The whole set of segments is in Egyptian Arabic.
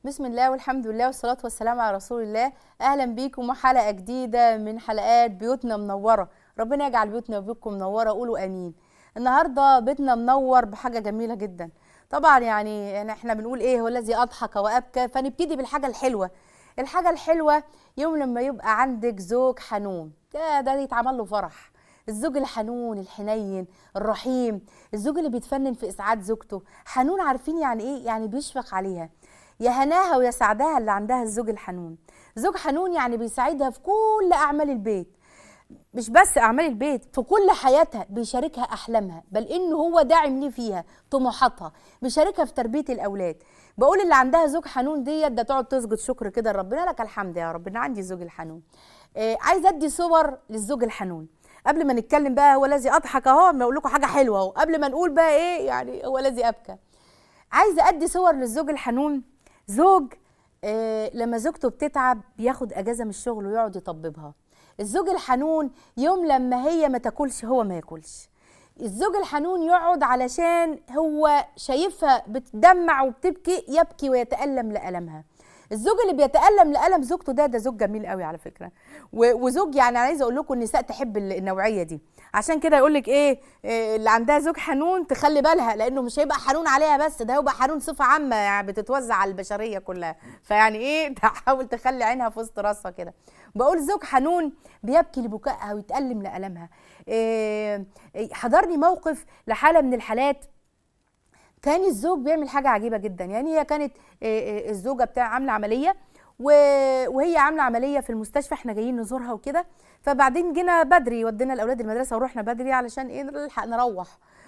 بسم الله والحمد لله والصلاة والسلام على رسول الله أهلا بيكم وحلقة جديدة من حلقات بيوتنا منورة ربنا يجعل بيوتنا وبيوتكم منورة قولوا أمين النهاردة بيتنا منور بحاجة جميلة جدا طبعا يعني يعني احنا بنقول ايه هو الذي أضحك وأبكى فنبتدي بالحاجة الحلوة الحاجة الحلوة يوم لما يبقى عندك زوج حنون ده ده يتعمل له فرح الزوج الحنون الحنين الرحيم الزوج اللي بيتفنن في اسعاد زوجته حنون عارفين يعني ايه يعني بيشفق عليها يا هناها ويا سعدها اللي عندها الزوج الحنون زوج حنون يعني بيساعدها في كل اعمال البيت مش بس اعمال البيت في كل حياتها بيشاركها احلامها بل انه هو داعم ليه فيها طموحاتها بيشاركها في تربيه الاولاد بقول اللي عندها زوج حنون ديت ده تقعد تسجد شكر كده لربنا لك الحمد يا رب ان عندي الزوج الحنون آه عايزه ادي صور للزوج الحنون قبل ما نتكلم بقى هو الذي اضحك اهو بنقول لكم حاجه حلوه اهو قبل ما نقول بقى ايه يعني هو الذي ابكى عايزه ادي صور للزوج الحنون زوج آه لما زوجته بتتعب بياخد اجازه من الشغل ويقعد يطببها الزوج الحنون يوم لما هي ما تاكلش هو ما ياكلش الزوج الحنون يقعد علشان هو شايفها بتدمع وبتبكي يبكي ويتألم لألمها الزوج اللي بيتألم لألم زوجته ده ده زوج جميل قوي على فكرة وزوج يعني انا عايزه اقول لكم النساء تحب النوعيه دي عشان كده يقول لك إيه, ايه اللي عندها زوج حنون تخلي بالها لانه مش هيبقى حنون عليها بس ده هيبقى حنون صفه عامه يعني بتتوزع على البشريه كلها فيعني ايه تحاول تخلي عينها في وسط راسها كده بقول زوج حنون بيبكي لبكائها ويتألم لألمها إيه حضرني موقف لحاله من الحالات كان الزوج بيعمل حاجه عجيبه جدا يعني هي كانت الزوجه بتاع عامله عمليه وهي عامله عمليه في المستشفى احنا جايين نزورها وكده فبعدين جينا بدري ودينا الاولاد المدرسه ورحنا بدري علشان ايه نلحق نروح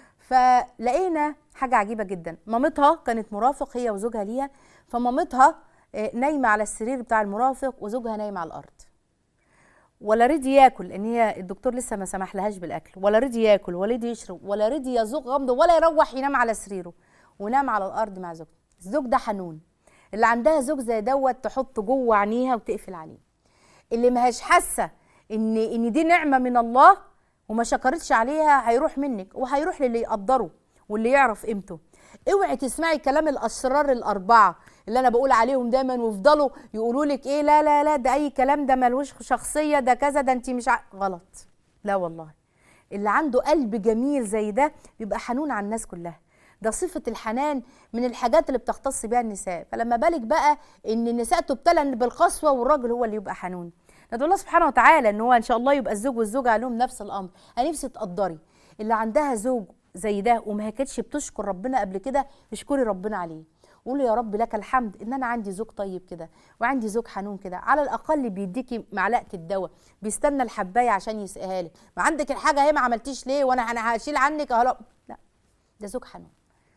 فلقينا حاجه عجيبه جدا مامتها كانت مرافق هي وزوجها ليها فمامتها نايمه على السرير بتاع المرافق وزوجها نايم على الارض ولا رضي ياكل ان هي الدكتور لسه ما سمح لهاش بالاكل ولا رضي ياكل ولا رضي يشرب ولا رضي يزوق غمضه ولا يروح ينام على سريره ونام على الارض مع زوجته الزوج ده حنون اللي عندها زوج زي دوت تحط جوه عينيها وتقفل عليه اللي ما هيش حاسه ان ان دي نعمه من الله وما شكرتش عليها هيروح منك وهيروح للي يقدره واللي يعرف قيمته اوعي تسمعي كلام الاشرار الاربعه اللي انا بقول عليهم دايما ويفضلوا يقولوا لك ايه لا لا لا ده اي كلام ده ملوش شخصيه ده كذا ده انت مش ع... غلط لا والله اللي عنده قلب جميل زي ده بيبقى حنون على الناس كلها ده صفة الحنان من الحاجات اللي بتختص بها النساء فلما بالك بقى ان النساء تبتلى بالقسوة والراجل هو اللي يبقى حنون ندعو الله سبحانه وتعالى ان هو ان شاء الله يبقى الزوج والزوجة عليهم نفس الامر انا نفسي تقدري اللي عندها زوج زي ده وما كانتش بتشكر ربنا قبل كده اشكري ربنا عليه قولي يا رب لك الحمد ان انا عندي زوج طيب كده وعندي زوج حنون كده على الاقل بيديكي معلقه الدواء بيستنى الحبايه عشان يسقيها لك ما عندك الحاجه هي ما عملتيش ليه وانا انا هشيل عنك اهو لا ده زوج حنون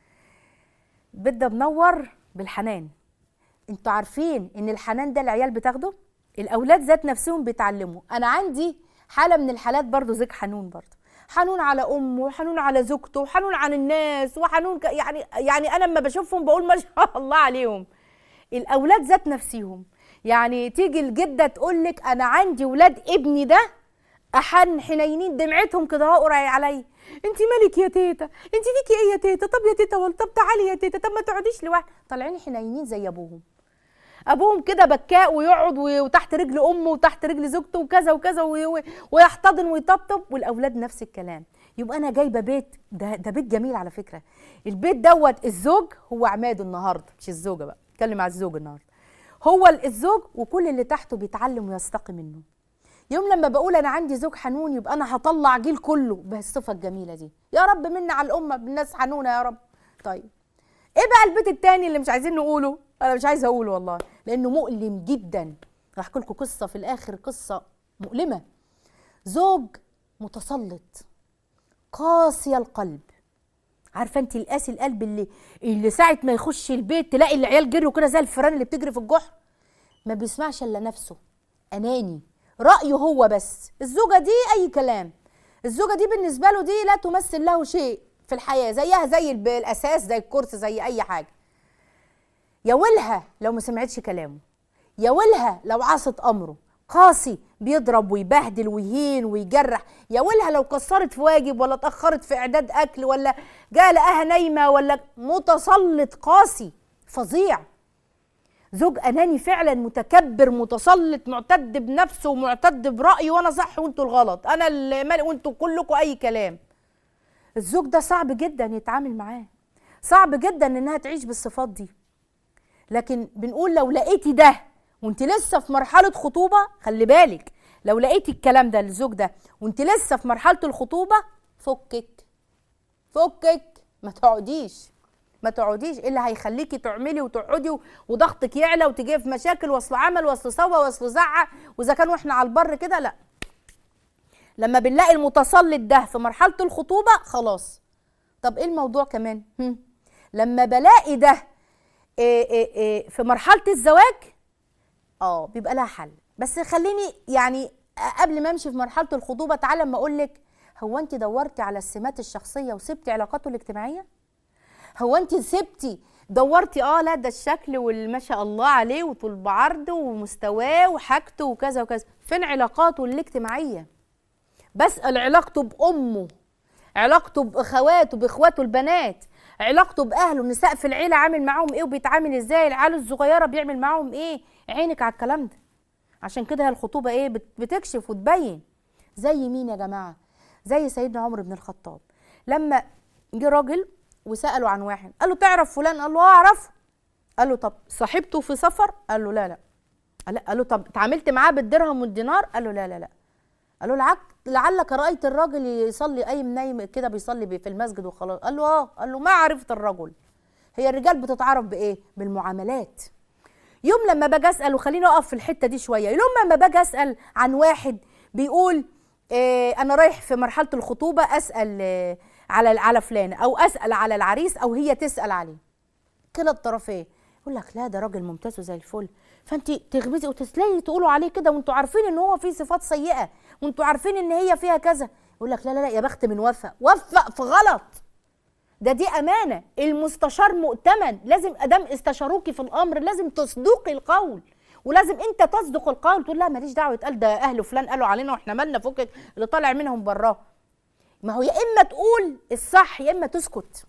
بدأ منور بالحنان انتوا عارفين ان الحنان ده العيال بتاخده الاولاد ذات نفسهم بيتعلموا انا عندي حاله من الحالات برضو زوج حنون برضو حنون على امه وحنون على زوجته وحنون على الناس وحنون ك... يعني يعني انا لما بشوفهم بقول ما شاء الله عليهم الاولاد ذات نفسهم يعني تيجي الجده تقول لك انا عندي ولاد ابني ده احن حنينين دمعتهم كده اهو قرعي عليا انت مالك يا تيتا انت فيكي ايه يا تيتا طب يا تيتا ولا طب تعالي يا تيتا طب ما تقعديش لوحدك طالعين حنينين زي ابوهم ابوهم كده بكاء ويقعد وتحت رجل امه وتحت رجل زوجته وكذا وكذا ويحتضن ويطبطب والاولاد نفس الكلام يبقى انا جايبه بيت ده ده بيت جميل على فكره البيت دوت الزوج هو عماده النهارده مش الزوجه بقى اتكلم على الزوج النهارده هو الزوج وكل اللي تحته بيتعلم ويستقي منه يوم لما بقول انا عندي زوج حنون يبقى انا هطلع جيل كله بالصفه الجميله دي يا رب منا على الامه بالناس حنونه يا رب طيب ايه بقى البيت التاني اللي مش عايزين نقوله انا مش عايزه اقوله والله لانه مؤلم جدا راح احكي لكم قصه في الاخر قصه مؤلمه زوج متسلط قاسي القلب عارفه انت القاسي القلب اللي اللي ساعه ما يخش البيت تلاقي العيال جروا كده زي الفيران اللي بتجري في الجحر ما بيسمعش الا نفسه اناني رايه هو بس الزوجه دي اي كلام الزوجه دي بالنسبه له دي لا تمثل له شيء في الحياه زيها زي الاساس زي الكرسي زي اي حاجه يا ويلها لو ما سمعتش كلامه يا ويلها لو عصت امره قاسي بيضرب ويبهدل ويهين ويجرح يا ويلها لو قصرت في واجب ولا اتاخرت في اعداد اكل ولا جاء لقاها نايمه ولا متسلط قاسي فظيع زوج اناني فعلا متكبر متسلط معتد بنفسه ومعتد برايه وانا صح وانتوا الغلط انا اللي مالي وانتوا كلكم اي كلام الزوج ده صعب جدا يتعامل معاه صعب جدا انها تعيش بالصفات دي لكن بنقول لو لقيتي ده وانت لسه في مرحله خطوبه خلي بالك لو لقيتي الكلام ده للزوج ده وانت لسه في مرحله الخطوبه فكك فكك ما تقعديش ما تقعديش ايه اللي هيخليكي تعملي وتقعدي وضغطك يعلى وتجي في مشاكل وصل عمل وصل سوا وصل زعق واذا كان واحنا على البر كده لا لما بنلاقي المتسلط ده في مرحله الخطوبه خلاص طب ايه الموضوع كمان هم. لما بلاقي ده إيه إيه إيه في مرحله الزواج اه بيبقى لها حل بس خليني يعني قبل ما امشي في مرحله الخطوبه تعالى اما اقول لك هو انت دورتي على السمات الشخصيه وسبتي علاقاته الاجتماعيه هو انت سبتي دورتي اه لا ده الشكل والما شاء الله عليه وطول بعرضه ومستواه وحاجته وكذا وكذا فين علاقاته الاجتماعيه بسال علاقته بامه علاقته باخواته باخواته البنات علاقته باهله النساء في العيله عامل معاهم ايه وبيتعامل ازاي العيال الصغيره بيعمل معاهم ايه عينك على الكلام ده عشان كده هي الخطوبه ايه بتكشف وتبين زي مين يا جماعه زي سيدنا عمر بن الخطاب لما جه راجل وساله عن واحد قال له تعرف فلان قال له اه اعرفه قال له طب صاحبته في سفر قال له لا لا قال له طب اتعاملت معاه بالدرهم والدينار قال له لا لا لا قال له لعك لعلك رايت الراجل يصلي قايم نايم كده بيصلي في المسجد وخلاص قال له اه قال له ما عرفت الرجل هي الرجال بتتعرف بايه بالمعاملات يوم لما باجي اسال وخليني اقف في الحته دي شويه يوم لما باجي اسال عن واحد بيقول إيه انا رايح في مرحله الخطوبه اسال إيه على على فلان او اسال على العريس او هي تسال عليه كلا الطرفين يقول لك لا ده راجل ممتاز وزي الفل فانت تغمزي وتسلي تقولوا عليه كده وانتوا عارفين ان هو فيه صفات سيئه وانتوا عارفين ان هي فيها كذا يقول لك لا لا لا يا بخت من وفق وفق في غلط ده دي امانه المستشار مؤتمن لازم ادام استشاروكي في الامر لازم تصدقي القول ولازم انت تصدق القول تقول لا ماليش دعوه يتقال ده اهل فلان قالوا علينا واحنا مالنا فكك اللي طالع منهم براه ما هو يا اما تقول الصح يا اما تسكت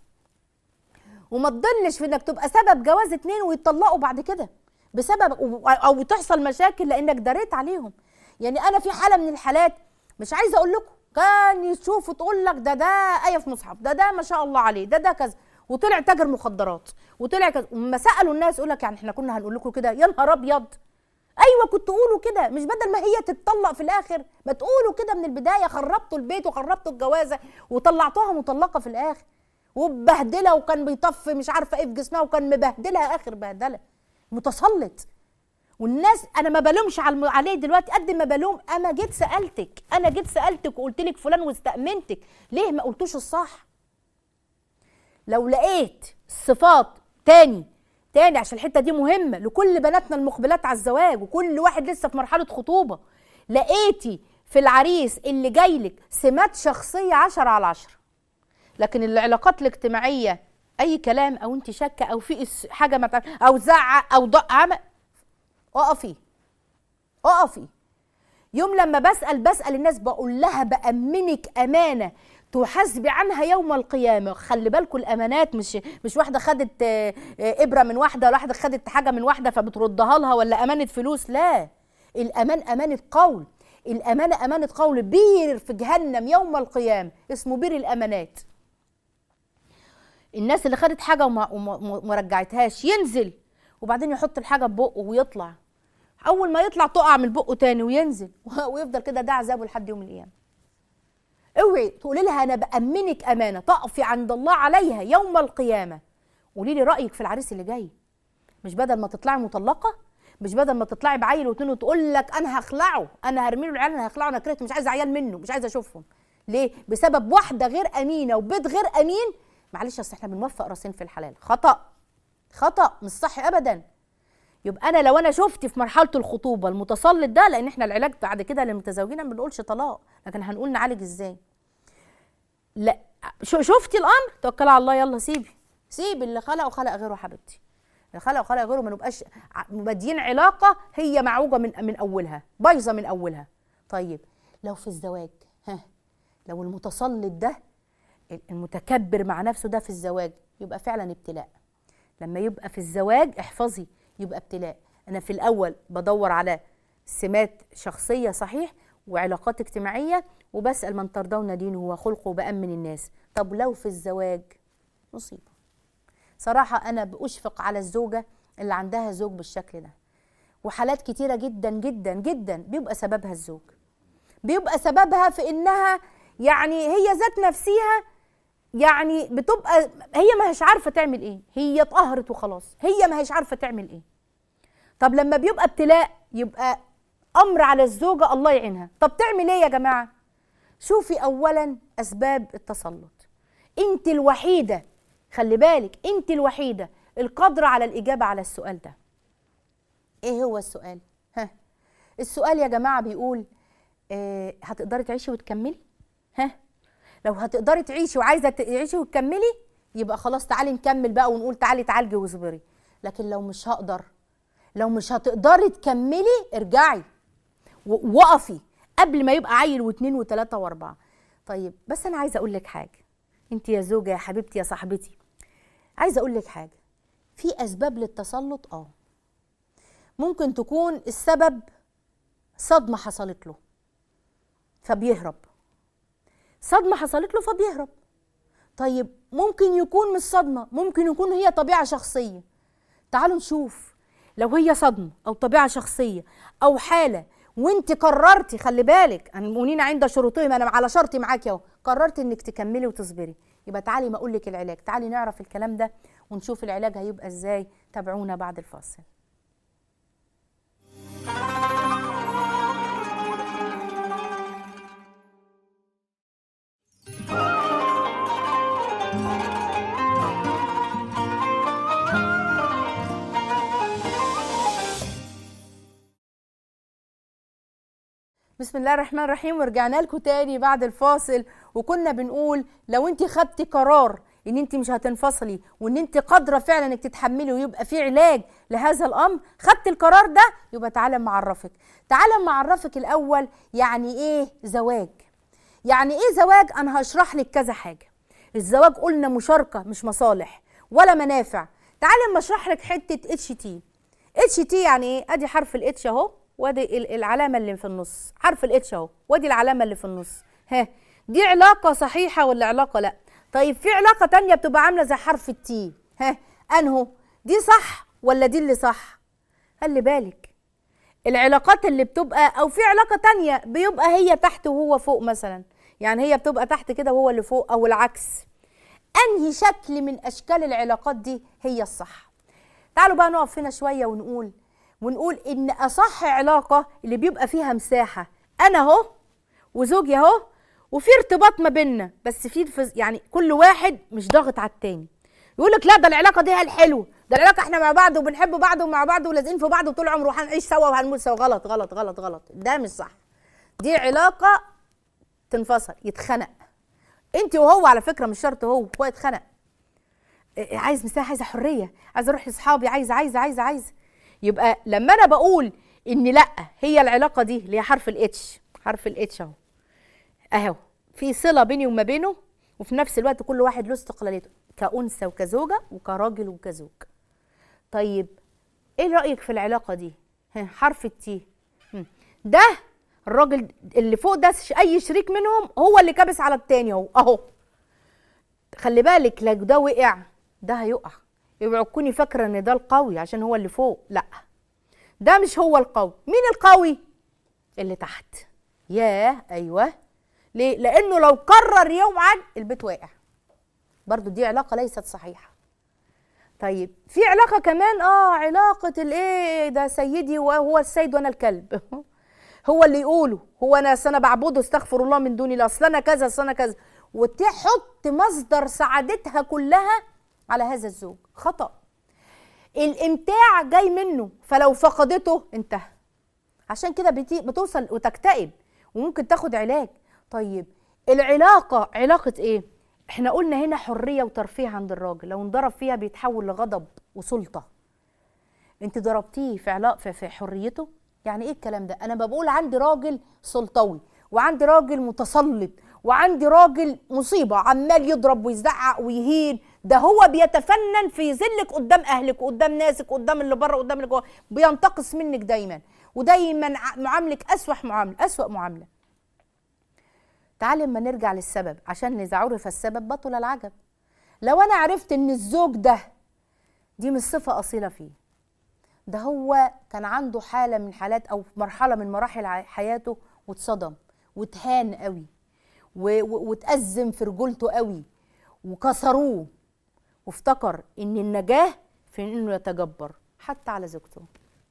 وما تضلش في انك تبقى سبب جواز اتنين ويتطلقوا بعد كده بسبب او تحصل مشاكل لانك دريت عليهم يعني انا في حاله من الحالات مش عايزه اقول لكم كان يشوفوا تقول لك ده ده ايه في مصحف ده ده ما شاء الله عليه ده ده كذا وطلع تاجر مخدرات وطلع كذا وما سالوا الناس يقول لك يعني احنا كنا هنقول لكم كده يا نهار ابيض ايوه كنت تقولوا كده مش بدل ما هي تتطلق في الاخر ما تقولوا كده من البدايه خربتوا البيت وخربتوا الجوازه وطلعتوها مطلقه في الاخر وبهدله وكان بيطفي مش عارفه ايه في جسمها وكان مبهدلها اخر بهدله متسلط والناس انا ما بلومش عليه دلوقتي قد ما بلوم انا جيت سالتك انا جيت سالتك وقلت لك فلان واستامنتك ليه ما قلتوش الصح لو لقيت صفات تاني تاني عشان الحته دي مهمه لكل بناتنا المقبلات على الزواج وكل واحد لسه في مرحله خطوبه لقيتي في العريس اللي جاي لك سمات شخصيه عشرة على عشرة لكن العلاقات الاجتماعيه اي كلام او انت شاكه او في حاجه ما او زعق او ضق عمل اقفي اقفي يوم لما بسال بسال الناس بقول لها بامنك امانه تحاسبي عنها يوم القيامه خلي بالكم الامانات مش مش واحده خدت ابره من واحده ولا واحده خدت حاجه من واحده فبتردها لها ولا امانه فلوس لا الامان امانه قول الامانه امانه قول بير في جهنم يوم القيامه اسمه بير الامانات الناس اللي خدت حاجه وما, وما رجعتهاش ينزل وبعدين يحط الحاجه في بقه ويطلع اول ما يطلع تقع من بقه تاني وينزل ويفضل كده ده عذابه لحد يوم القيامه اوعي تقولي لها انا بامنك امانه تقفي عند الله عليها يوم القيامه قولي لي رايك في العريس اللي جاي مش بدل ما تطلعي مطلقه مش بدل ما تطلعي بعيل واتنين وتقول لك انا هخلعه انا هرمي له العيال انا هخلعه انا كرهت مش عايزه عيال منه مش عايزه اشوفهم ليه بسبب واحده غير امينه وبيت غير امين معلش اصل احنا بنوفق راسين في الحلال خطا خطا مش صح ابدا يبقى انا لو انا شفت في مرحله الخطوبه المتسلط ده لان احنا العلاج بعد كده للمتزوجين ما بنقولش طلاق لكن هنقول نعالج ازاي لا شفتي الامر توكلي على الله يلا سيبي سيبي اللي خلق وخلق غيره حبيبتي اللي خلق وخلق غيره ما نبقاش بادين علاقه هي معوجه من من اولها بايظه من اولها طيب لو في الزواج ها لو المتسلط ده المتكبر مع نفسه ده في الزواج يبقى فعلا ابتلاء لما يبقى في الزواج احفظي يبقى ابتلاء انا في الاول بدور على سمات شخصيه صحيح وعلاقات اجتماعيه وبسال من ترضون دينه وخلقه بامن الناس طب لو في الزواج مصيبه صراحه انا باشفق على الزوجه اللي عندها زوج بالشكل ده وحالات كتيره جدا جدا جدا بيبقى سببها الزوج بيبقى سببها في انها يعني هي ذات نفسها يعني بتبقى هي ما هيش عارفه تعمل ايه هي اتقهرت وخلاص هي ما هيش عارفه تعمل ايه طب لما بيبقى ابتلاء يبقى امر على الزوجه الله يعينها طب تعمل ايه يا جماعه شوفي اولا اسباب التسلط انت الوحيده خلي بالك انت الوحيده القادره على الاجابه على السؤال ده ايه هو السؤال ها السؤال يا جماعه بيقول آه هتقدري تعيشي وتكملي ها لو هتقدري تعيشي وعايزه تعيشي وتكملي يبقى خلاص تعالي نكمل بقى ونقول تعالي تعالجي واصبري لكن لو مش هقدر لو مش هتقدري تكملي ارجعي وقفي قبل ما يبقى عيل واثنين وثلاثه واربعه طيب بس انا عايزه اقول لك حاجه انت يا زوجه يا حبيبتي يا صاحبتي عايزه اقول لك حاجه في اسباب للتسلط اه ممكن تكون السبب صدمه حصلت له فبيهرب صدمه حصلت له فبيهرب طيب ممكن يكون مش صدمه ممكن يكون هي طبيعه شخصيه تعالوا نشوف لو هي صدمه او طبيعه شخصيه او حاله وانت قررتي خلي بالك المؤمنين عند شروطهم انا على شرطي معاكي اهو قررتي انك تكملي وتصبري يبقى تعالي ما اقول لك العلاج تعالي نعرف الكلام ده ونشوف العلاج هيبقى ازاي تابعونا بعد الفاصل بسم الله الرحمن الرحيم ورجعنا لكم تاني بعد الفاصل وكنا بنقول لو انت خدتي قرار ان انت مش هتنفصلي وان انت قادره فعلا انك تتحملي ويبقى في علاج لهذا الامر خدت القرار ده يبقى تعالى معرفك تعالى معرفك الاول يعني ايه زواج يعني ايه زواج انا هشرح لك كذا حاجه الزواج قلنا مشاركه مش مصالح ولا منافع تعالى اما اشرح لك حته اتش تي اتش تي يعني ايه ادي حرف الاتش اهو وادي العلامه اللي في النص حرف الاتش اهو وادي العلامه اللي في النص ها دي علاقه صحيحه ولا علاقه لا طيب في علاقه تانية بتبقى عامله زي حرف التي ها انهو دي صح ولا دي اللي صح خلي بالك العلاقات اللي بتبقى او في علاقه تانية بيبقى هي تحت وهو فوق مثلا يعني هي بتبقى تحت كده وهو اللي فوق او العكس انهي شكل من اشكال العلاقات دي هي الصح تعالوا بقى نقف هنا شويه ونقول ونقول ان اصح علاقه اللي بيبقى فيها مساحه انا اهو وزوجي اهو وفي ارتباط ما بيننا بس في يعني كل واحد مش ضاغط على التاني يقول لك لا ده العلاقه دي هي الحلوه ده العلاقه احنا مع بعض وبنحب بعض ومع بعض ولازقين في بعض وطول عمره هنعيش سوا وهنموت سوا غلط غلط غلط غلط ده مش صح دي علاقه تنفصل يتخنق انت وهو على فكره مش شرط هو هو يتخنق عايز مساحه عايزه حريه عايزه اروح لاصحابي عايزه عايزه عايزه عايزه يبقى لما انا بقول ان لا هي العلاقه دي اللي هي حرف الاتش حرف الاتش اهو اهو في صله بيني وما بينه وفي نفس الوقت كل واحد له استقلاليته كأنثى وكزوجه وكراجل وكزوج طيب ايه رايك في العلاقه دي حرف التي ده الراجل اللي فوق ده اي شريك منهم هو اللي كابس على التاني اهو اهو خلي بالك لو ده وقع ده هيقع يبقى تكوني فاكره ان ده القوي عشان هو اللي فوق لا ده مش هو القوي مين القوي اللي تحت ياه ايوه ليه لانه لو قرر يوعد البيت واقع برضو دي علاقه ليست صحيحه طيب في علاقه كمان اه علاقه الايه ده سيدي وهو السيد وانا الكلب هو اللي يقوله هو انا انا بعبده استغفر الله من دوني اصل انا كذا اصل انا كذا وتحط مصدر سعادتها كلها على هذا الزوج خطأ الامتاع جاي منه فلو فقدته انتهى عشان كده بتوصل وتكتئب وممكن تاخد علاج طيب العلاقة علاقة ايه احنا قلنا هنا حرية وترفيه عند الراجل لو انضرب فيها بيتحول لغضب وسلطة انت ضربتيه في علاقة في حريته يعني ايه الكلام ده انا بقول عندي راجل سلطوي وعندي راجل متسلط وعندي راجل مصيبه عمال يضرب ويزعق ويهين ده هو بيتفنن في يذلك قدام اهلك وقدام ناسك قدام اللي بره قدام اللي جوه بينتقص منك دايما ودايما معاملك اسوأ معامله اسوأ معامله تعالي اما نرجع للسبب عشان اذا عرف السبب بطل العجب لو انا عرفت ان الزوج ده دي مش صفه اصيله فيه ده هو كان عنده حاله من حالات او مرحله من مراحل حياته واتصدم واتهان قوي واتأزم في رجولته قوي وكسروه وافتكر ان النجاه في انه يتجبر حتى على زوجته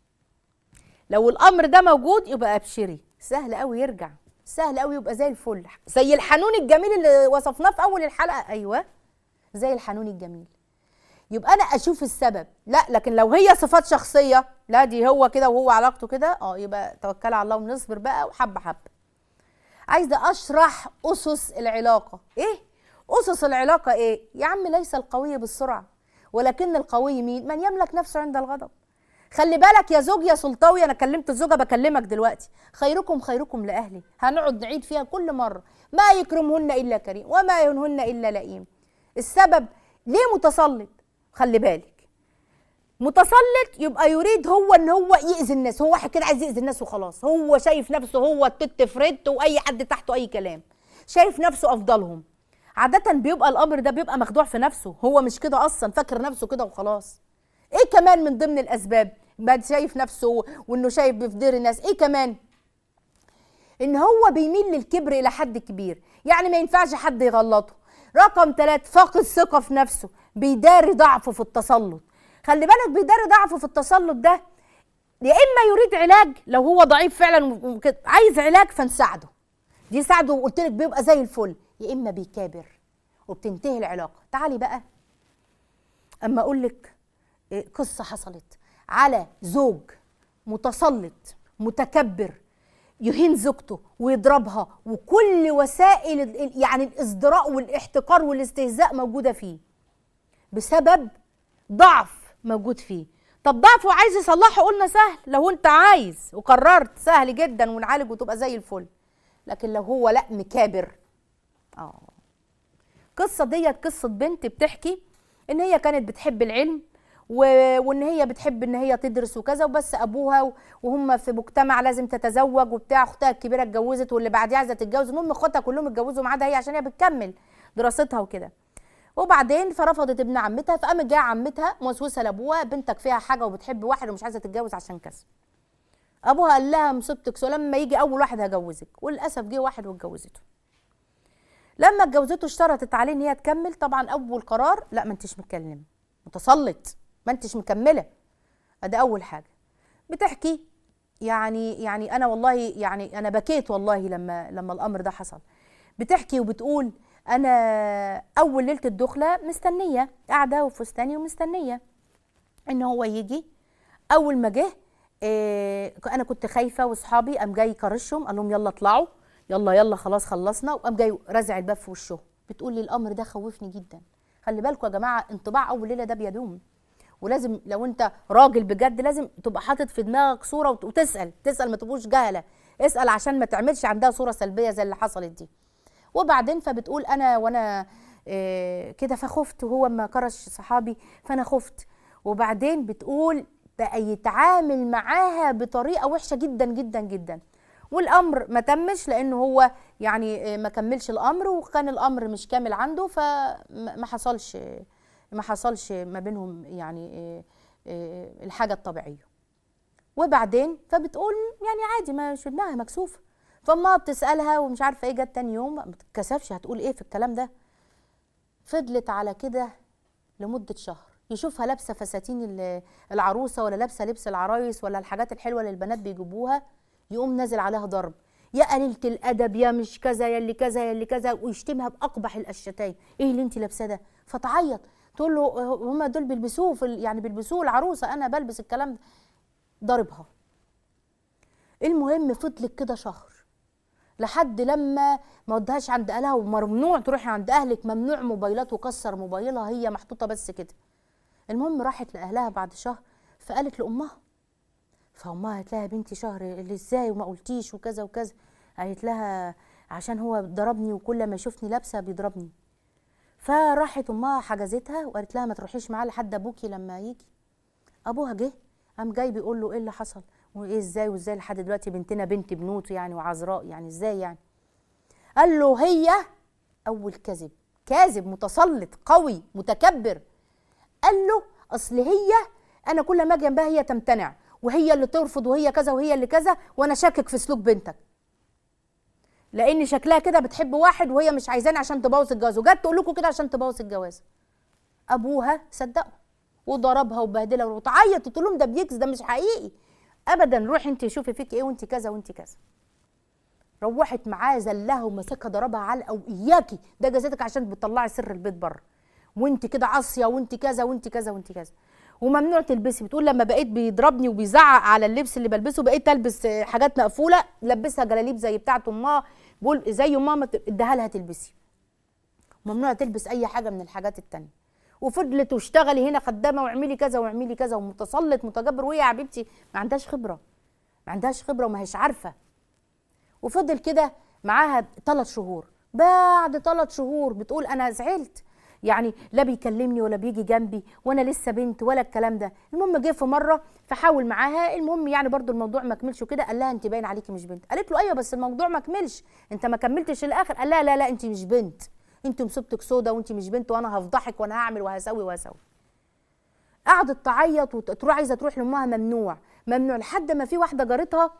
لو الامر ده موجود يبقى ابشري سهل قوي يرجع سهل قوي يبقى زي الفل زي الحنون الجميل اللي وصفناه في اول الحلقه ايوه زي الحنون الجميل يبقى انا اشوف السبب لا لكن لو هي صفات شخصيه لا دي هو كده وهو علاقته كده اه يبقى توكل على الله ونصبر بقى وحبه حبه عايزه اشرح اسس العلاقه ايه اسس العلاقه ايه يا عم ليس القوي بالسرعه ولكن القوي مين من يملك نفسه عند الغضب خلي بالك يا زوج يا سلطوي انا كلمت الزوجه بكلمك دلوقتي خيركم خيركم لاهلي هنقعد نعيد فيها كل مره ما يكرمهن الا كريم وما ينهن الا لئيم السبب ليه متسلط خلي بالك متسلط يبقى يريد هو ان هو يأذي الناس هو واحد كده عايز يأذي الناس وخلاص هو شايف نفسه هو التت فريد واي حد تحته اي كلام شايف نفسه افضلهم عادة بيبقى الامر ده بيبقى مخدوع في نفسه هو مش كده اصلا فاكر نفسه كده وخلاص ايه كمان من ضمن الاسباب ما شايف نفسه وانه شايف بيفضل الناس ايه كمان ان هو بيميل للكبر الى حد كبير يعني ما ينفعش حد يغلطه رقم ثلاثة فاقد ثقة في نفسه بيداري ضعفه في التسلط خلي بالك بيداري ضعفه في التسلط ده يا اما يريد علاج لو هو ضعيف فعلا عايز علاج فنساعده دي ساعده وقلت لك بيبقى زي الفل يا اما بيكابر وبتنتهي العلاقه تعالي بقى اما اقول لك إيه، قصه حصلت على زوج متسلط متكبر يهين زوجته ويضربها وكل وسائل يعني الازدراء والاحتقار والاستهزاء موجوده فيه بسبب ضعف موجود فيه طب ضعفه عايز يصلحه قلنا سهل لو انت عايز وقررت سهل جدا ونعالج وتبقى زي الفل لكن لو هو لا مكابر اه قصه ديت قصه بنت بتحكي ان هي كانت بتحب العلم وان هي بتحب ان هي تدرس وكذا وبس ابوها وهم في مجتمع لازم تتزوج وبتاع اختها الكبيره اتجوزت واللي بعديها عايزه تتجوز المهم اخواتها كلهم اتجوزوا ما عدا هي عشان هي بتكمل دراستها وكده وبعدين فرفضت ابن عمتها فقامت جايه عمتها موسوسه لابوها بنتك فيها حاجه وبتحب واحد ومش عايزه تتجوز عشان كذا ابوها قال لها مصيبتك لما يجي اول واحد هجوزك وللاسف جه واحد واتجوزته لما اتجوزته اشترطت عليه ان هي تكمل طبعا اول قرار لا ما انتش متكلمه متسلط ما انتش مكمله ادي اول حاجه بتحكي يعني يعني انا والله يعني انا بكيت والله لما لما الامر ده حصل بتحكي وبتقول انا اول ليله الدخله مستنيه قاعده وفستاني ومستنيه ان هو يجي اول ما جه إيه انا كنت خايفه واصحابي قام جاي كرشهم قال لهم يلا اطلعوا يلا يلا خلاص خلصنا وقام جاي رازع الباب في وشه بتقول لي الامر ده خوفني جدا خلي بالكم يا جماعه انطباع اول ليله ده بيدوم ولازم لو انت راجل بجد لازم تبقى حاطط في دماغك صوره وتسال تسال ما تبقوش جهله اسال عشان ما تعملش عندها صوره سلبيه زي اللي حصلت دي وبعدين فبتقول انا وانا إيه كده فخفت وهو ما كرش صحابي فانا خفت وبعدين بتقول بقى يتعامل معاها بطريقه وحشه جدا جدا جدا والامر ما تمش لانه هو يعني ما كملش الامر وكان الامر مش كامل عنده فما حصلش ما حصلش ما بينهم يعني آه، آه، الحاجه الطبيعيه وبعدين فبتقول يعني عادي ما مش دماغها مكسوفه فما بتسالها ومش عارفه ايه جت تاني يوم ما بتتكسفش هتقول ايه في الكلام ده فضلت على كده لمده شهر يشوفها لابسه فساتين العروسه ولا لابسه لبس العرايس ولا الحاجات الحلوه اللي البنات بيجيبوها يقوم نازل عليها ضرب يا قليله الادب يا مش كذا يا اللي كذا يا اللي كذا ويشتمها باقبح الشتايم ايه اللي انت لابساه ده فتعيط تقول له هم دول بيلبسوه في يعني بيلبسوه العروسه انا بلبس الكلام ده ضربها المهم فضلت كده شهر لحد لما ما ودهاش عند اهلها وممنوع تروحي عند اهلك ممنوع موبايلات وكسر موبايلها هي محطوطه بس كده المهم راحت لاهلها بعد شهر فقالت لامها فامها قالت لها يا بنتي شهر اللي ازاي وما قلتيش وكذا وكذا قالت لها عشان هو ضربني وكل ما يشوفني لابسه بيضربني فراحت امها حجزتها وقالت لها ما تروحيش معاه لحد ابوكي لما يجي ابوها جه قام جاي بيقول له ايه اللي حصل وايه ازاي وازاي لحد دلوقتي بنتنا بنت بنوت يعني وعذراء يعني ازاي يعني قال له هي اول كذب كاذب متسلط قوي متكبر قال له اصل هي انا كل ما اجي جنبها هي تمتنع وهي اللي ترفض وهي كذا وهي اللي كذا وانا شاكك في سلوك بنتك لان شكلها كده بتحب واحد وهي مش عايزاني عشان تبوظ الجواز وجت تقول لكم كده عشان تبوظ الجواز ابوها صدقه وضربها وبهدلها وتعيط وتقول لهم ده بيكذب ده مش حقيقي ابدا روحي انت شوفي فيك ايه وانت كذا وانت كذا روحت معاه زلها ومسكها ضربها علقه واياكي ده جزاتك عشان بتطلعي سر البيت بره وانت كده عاصيه وانت كذا وانت كذا وانت كذا وممنوع تلبسي بتقول لما بقيت بيضربني وبيزعق على اللبس اللي بلبسه بقيت البس حاجات مقفوله لبسها جلاليب زي بتاعه امها بقول زي ماما اديها لها تلبسي ممنوع تلبس اي حاجه من الحاجات التانية وفضلت واشتغلي هنا خدامه واعملي كذا واعملي كذا ومتسلط متجبر وهي يا حبيبتي ما عندهاش خبره ما عندهاش خبره وما هيش عارفه وفضل كده معاها ثلاث شهور بعد ثلاث شهور بتقول انا زعلت يعني لا بيكلمني ولا بيجي جنبي وانا لسه بنت ولا الكلام ده المهم جه في مره فحاول معاها المهم يعني برضو الموضوع ما كملش وكده قال لها انت باين عليكي مش بنت قالت له ايوه بس الموضوع ما كملش انت ما كملتش الاخر قال لها لا لا انت مش بنت انت مصيبتك سودا وانت مش بنت وانا هفضحك وانا هعمل وهسوي وهسوي قعدت تعيط وتروح عايزه تروح لامها ممنوع ممنوع لحد ما في واحده جارتها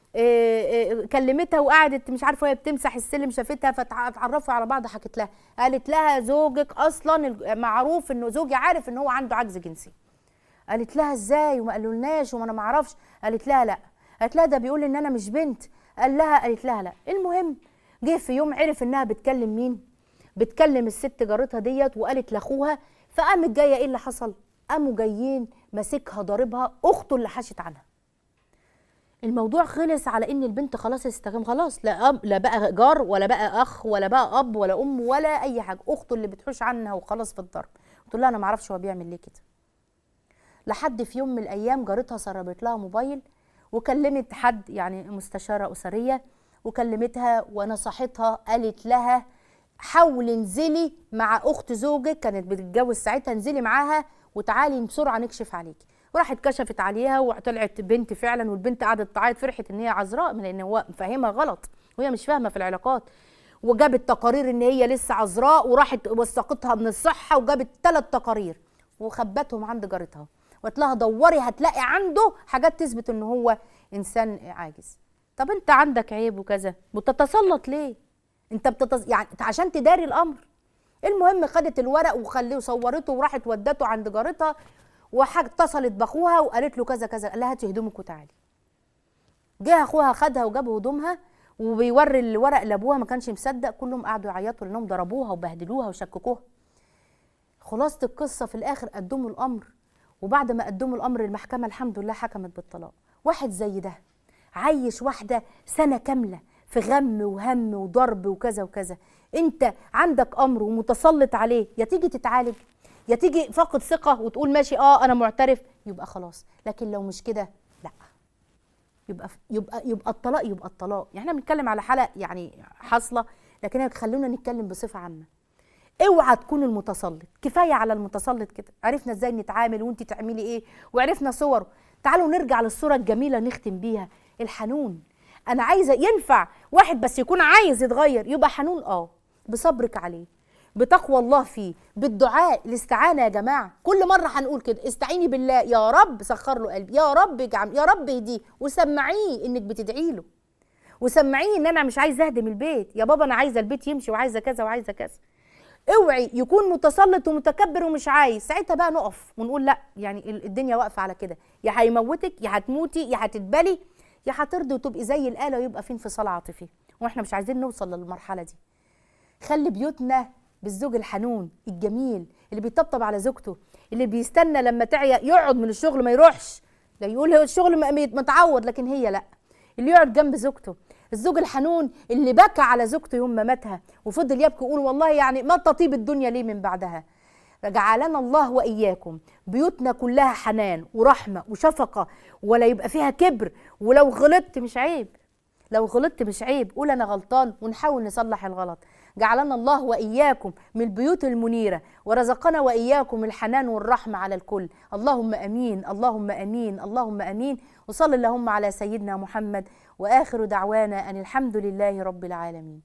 كلمتها وقعدت مش عارفه وهي بتمسح السلم شافتها فتعرفوا على بعض حكت لها قالت لها زوجك اصلا معروف انه زوجي عارف ان هو عنده عجز جنسي قالت لها ازاي وما قالولناش وما انا ما اعرفش قالت لها لا قالت لها ده بيقول ان انا مش بنت قال لها قالت لها لا المهم جه في يوم عرف انها بتكلم مين بتكلم الست جارتها ديت وقالت لاخوها فقامت جايه ايه اللي حصل قاموا جايين ماسكها ضاربها اخته اللي حاشت عنها الموضوع خلص على ان البنت خلاص استغم خلاص لا أب لا بقى جار ولا بقى اخ ولا بقى اب ولا ام ولا اي حاجه اخته اللي بتحوش عنها وخلاص في الضرب قلت لها انا ما اعرفش هو بيعمل ليه كده لحد في يوم من الايام جارتها سربت لها موبايل وكلمت حد يعني مستشاره اسريه وكلمتها ونصحتها قالت لها حاولي انزلي مع اخت زوجك كانت بتتجوز ساعتها انزلي معاها وتعالي بسرعه نكشف عليكي وراحت كشفت عليها وطلعت بنت فعلا والبنت قعدت تعيط فرحت ان هي عذراء من ان هو فاهمها غلط وهي مش فاهمه في العلاقات وجابت تقارير ان هي لسه عذراء وراحت وثقتها من الصحه وجابت ثلاث تقارير وخبتهم عند جارتها وقالت لها دوري هتلاقي عنده حاجات تثبت ان هو انسان عاجز طب انت عندك عيب وكذا بتتسلط ليه انت بتتز... يعني عشان تداري الامر المهم خدت الورق وخليه وصورته وراحت ودته عند جارتها وحاجة اتصلت باخوها وقالت له كذا كذا قال لها هاتي هدومك وتعالي جه اخوها خدها وجاب هدومها وبيوري الورق لابوها ما كانش مصدق كلهم قعدوا يعيطوا لانهم ضربوها وبهدلوها وشككوها خلاصه القصه في الاخر قدموا الامر وبعد ما قدموا الامر المحكمه الحمد لله حكمت بالطلاق واحد زي ده عايش واحده سنه كامله في غم وهم وضرب وكذا وكذا انت عندك امر ومتسلط عليه يا تيجي تتعالج يا تيجي فاقد ثقه وتقول ماشي اه انا معترف يبقى خلاص لكن لو مش كده لا يبقى يبقى يبقى الطلاق يبقى الطلاق يعني احنا بنتكلم على حلقه يعني حاصله لكن خلونا نتكلم بصفه عامه اوعى تكون المتسلط كفايه على المتسلط كده عرفنا ازاي نتعامل وانت تعملي ايه وعرفنا صوره تعالوا نرجع للصوره الجميله نختم بيها الحنون انا عايزه ينفع واحد بس يكون عايز يتغير يبقى حنون اه بصبرك عليه بتقوى الله فيه بالدعاء الاستعانه يا جماعه كل مره هنقول كده استعيني بالله يا رب سخر له قلبي يا رب اجعل يا رب اهديه وسمعيه انك بتدعي له وسمعيه ان انا مش عايزه اهدم البيت يا بابا انا عايزه البيت يمشي وعايزه كذا وعايزه كذا اوعي يكون متسلط ومتكبر ومش عايز ساعتها بقى نقف ونقول لا يعني الدنيا واقفه على كده يا هيموتك يا هتموتي يا هتتبلي يا هترضي وتبقي زي الاله ويبقى في انفصال عاطفي واحنا مش عايزين نوصل للمرحله دي خلي بيوتنا بالزوج الحنون الجميل اللي بيطبطب على زوجته اللي بيستنى لما تعيا يقعد من الشغل ما يروحش لا يقول هو الشغل متعود لكن هي لا اللي يقعد جنب زوجته الزوج الحنون اللي بكى على زوجته يوم ما ماتها وفضل يبكي يقول والله يعني ما تطيب الدنيا ليه من بعدها جعلنا الله واياكم بيوتنا كلها حنان ورحمه وشفقه ولا يبقى فيها كبر ولو غلطت مش عيب لو غلطت مش عيب قول انا غلطان ونحاول نصلح الغلط جعلنا الله واياكم من البيوت المنيره ورزقنا واياكم الحنان والرحمه على الكل اللهم امين اللهم امين اللهم امين وصل اللهم على سيدنا محمد واخر دعوانا ان الحمد لله رب العالمين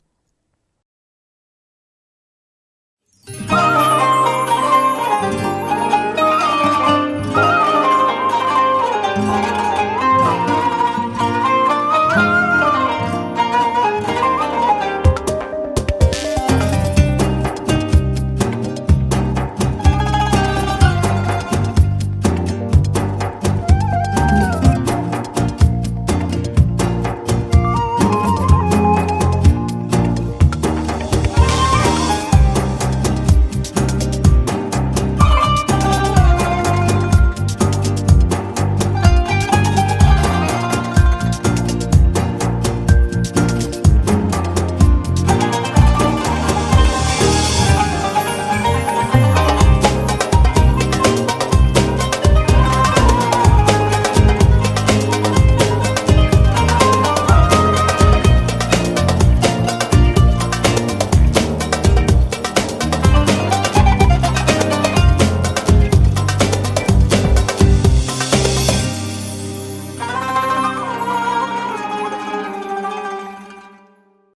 Thank you.